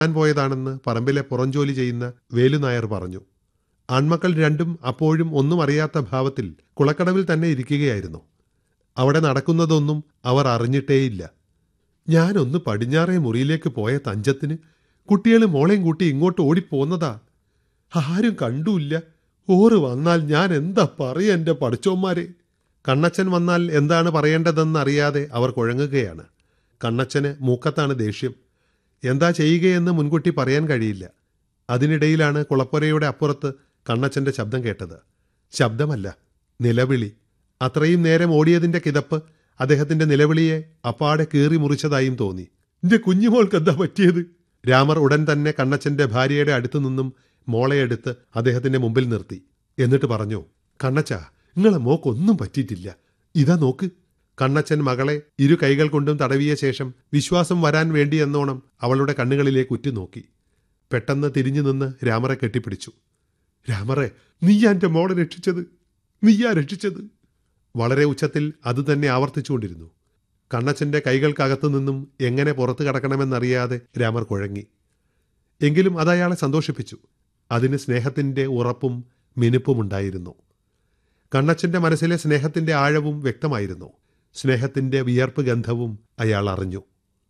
ഞാൻ പോയതാണെന്ന് പറമ്പിലെ പുറംജോലി ചെയ്യുന്ന വേലുനായർ പറഞ്ഞു ആൺമക്കൾ രണ്ടും അപ്പോഴും ഒന്നും അറിയാത്ത ഭാവത്തിൽ കുളക്കടവിൽ തന്നെ ഇരിക്കുകയായിരുന്നു അവിടെ നടക്കുന്നതൊന്നും അവർ അറിഞ്ഞിട്ടേയില്ല ഞാനൊന്ന് പടിഞ്ഞാറേ മുറിയിലേക്ക് പോയ തഞ്ചത്തിന് കുട്ടികൾ മോളെയും കൂട്ടി ഇങ്ങോട്ട് ഓടിപ്പോന്നതാ ആരും കണ്ടുമില്ല ഓറ് വന്നാൽ ഞാൻ എന്താ പറയ എൻ്റെ പഠിച്ചോന്മാരെ കണ്ണച്ചൻ വന്നാൽ എന്താണ് പറയേണ്ടതെന്നറിയാതെ അവർ കുഴങ്ങുകയാണ് കണ്ണച്ചന് മൂക്കത്താണ് ദേഷ്യം എന്താ ചെയ്യുകയെന്ന് മുൻകൂട്ടി പറയാൻ കഴിയില്ല അതിനിടയിലാണ് കുളപ്പുരയുടെ അപ്പുറത്ത് കണ്ണച്ചന്റെ ശബ്ദം കേട്ടത് ശബ്ദമല്ല നിലവിളി അത്രയും നേരം ഓടിയതിന്റെ കിതപ്പ് അദ്ദേഹത്തിന്റെ നിലവിളിയെ അപ്പാടെ കീറി മുറിച്ചതായും തോന്നി എന്റെ കുഞ്ഞുമോൾക്ക് എന്താ പറ്റിയത് രാമർ ഉടൻ തന്നെ കണ്ണച്ചന്റെ ഭാര്യയുടെ അടുത്തു നിന്നും മോളെ എടുത്ത് അദ്ദേഹത്തിന്റെ മുമ്പിൽ നിർത്തി എന്നിട്ട് പറഞ്ഞു കണ്ണച്ച നിങ്ങളെ മോക്കൊന്നും പറ്റിയിട്ടില്ല ഇതാ നോക്ക് കണ്ണച്ചൻ മകളെ ഇരു കൈകൾ കൊണ്ടും തടവിയ ശേഷം വിശ്വാസം വരാൻ വേണ്ടി എന്നോണം അവളുടെ കണ്ണുകളിലേക്ക് ഉറ്റുനോക്കി പെട്ടെന്ന് തിരിഞ്ഞു നിന്ന് രാമറെ കെട്ടിപ്പിടിച്ചു രാമറെ നീയാ എന്റെ മോളെ രക്ഷിച്ചത് നീയാ രക്ഷിച്ചത് വളരെ ഉച്ചത്തിൽ അത് തന്നെ ആവർത്തിച്ചുകൊണ്ടിരുന്നു കണ്ണച്ചന്റെ കൈകൾക്കകത്തു നിന്നും എങ്ങനെ പുറത്തു കടക്കണമെന്നറിയാതെ രാമർ കുഴങ്ങി എങ്കിലും അത് അയാളെ സന്തോഷിപ്പിച്ചു അതിന് സ്നേഹത്തിന്റെ ഉറപ്പും മിനുപ്പുമുണ്ടായിരുന്നു കണ്ണച്ചന്റെ മനസ്സിലെ സ്നേഹത്തിന്റെ ആഴവും വ്യക്തമായിരുന്നു സ്നേഹത്തിന്റെ വിയർപ്പ് ഗന്ധവും അയാൾ അറിഞ്ഞു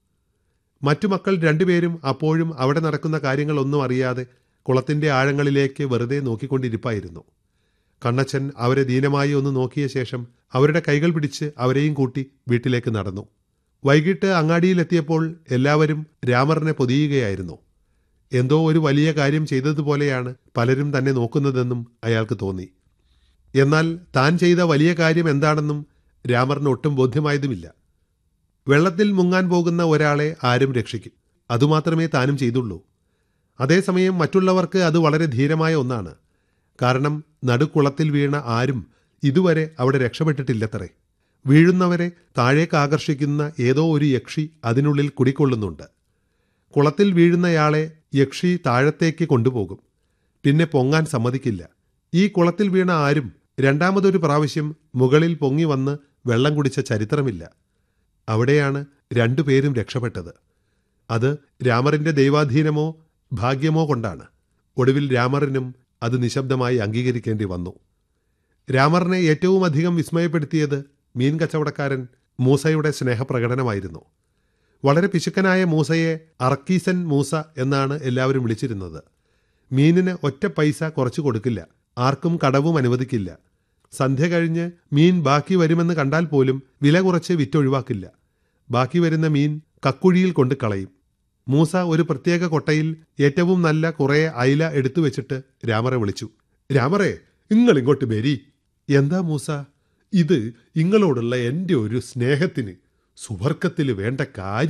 മറ്റു മക്കൾ രണ്ടുപേരും അപ്പോഴും അവിടെ നടക്കുന്ന കാര്യങ്ങളൊന്നും അറിയാതെ കുളത്തിന്റെ ആഴങ്ങളിലേക്ക് വെറുതെ നോക്കിക്കൊണ്ടിരിപ്പായിരുന്നു കണ്ണച്ചൻ അവരെ ദീനമായി ഒന്ന് നോക്കിയ ശേഷം അവരുടെ കൈകൾ പിടിച്ച് അവരെയും കൂട്ടി വീട്ടിലേക്ക് നടന്നു വൈകിട്ട് അങ്ങാടിയിലെത്തിയപ്പോൾ എല്ലാവരും രാമറിനെ പൊതിയുകയായിരുന്നു എന്തോ ഒരു വലിയ കാര്യം ചെയ്തതുപോലെയാണ് പലരും തന്നെ നോക്കുന്നതെന്നും അയാൾക്ക് തോന്നി എന്നാൽ താൻ ചെയ്ത വലിയ കാര്യം എന്താണെന്നും രാമറിന് ഒട്ടും ബോധ്യമായതുമില്ല വെള്ളത്തിൽ മുങ്ങാൻ പോകുന്ന ഒരാളെ ആരും രക്ഷിക്കും അതുമാത്രമേ താനും ചെയ്തുള്ളൂ അതേസമയം മറ്റുള്ളവർക്ക് അത് വളരെ ധീരമായ ഒന്നാണ് കാരണം നടുക്കുളത്തിൽ വീണ ആരും ഇതുവരെ അവിടെ രക്ഷപ്പെട്ടിട്ടില്ലത്രേ വീഴുന്നവരെ താഴേക്ക് ആകർഷിക്കുന്ന ഏതോ ഒരു യക്ഷി അതിനുള്ളിൽ കുടിക്കൊള്ളുന്നുണ്ട് കുളത്തിൽ വീഴുന്നയാളെ യക്ഷി താഴത്തേക്ക് കൊണ്ടുപോകും പിന്നെ പൊങ്ങാൻ സമ്മതിക്കില്ല ഈ കുളത്തിൽ വീണ ആരും രണ്ടാമതൊരു പ്രാവശ്യം മുകളിൽ പൊങ്ങി വന്ന് വെള്ളം കുടിച്ച ചരിത്രമില്ല അവിടെയാണ് രണ്ടുപേരും രക്ഷപ്പെട്ടത് അത് രാമറിന്റെ ദൈവാധീനമോ ഭാഗ്യമോ കൊണ്ടാണ് ഒടുവിൽ രാമറിനും അത് നിശബ്ദമായി അംഗീകരിക്കേണ്ടി വന്നു രാമറിനെ ഏറ്റവും അധികം വിസ്മയപ്പെടുത്തിയത് മീൻ കച്ചവടക്കാരൻ മൂസയുടെ സ്നേഹപ്രകടനമായിരുന്നു വളരെ പിശുക്കനായ മൂസയെ അർക്കീസൻ മൂസ എന്നാണ് എല്ലാവരും വിളിച്ചിരുന്നത് മീനിന് ഒറ്റ പൈസ കുറച്ചു കൊടുക്കില്ല ആർക്കും കടവും അനുവദിക്കില്ല സന്ധ്യ കഴിഞ്ഞ് മീൻ ബാക്കി വരുമെന്ന് കണ്ടാൽ പോലും വില കുറച്ച് വിറ്റൊഴിവാക്കില്ല ബാക്കി വരുന്ന മീൻ കക്കുഴിയിൽ കൊണ്ട് കളയും മൂസ ഒരു പ്രത്യേക കൊട്ടയിൽ ഏറ്റവും നല്ല കുറെ അയില എടുത്തു വെച്ചിട്ട് രാമറെ വിളിച്ചു രാമറെ നിങ്ങൾ ഇങ്ങോട്ട് വരി എന്താ മൂസ ഇത് ഇങ്ങളോടുള്ള എൻ്റെ ഒരു സ്നേഹത്തിന് സുവർക്കത്തിൽ വേണ്ട കാര്യം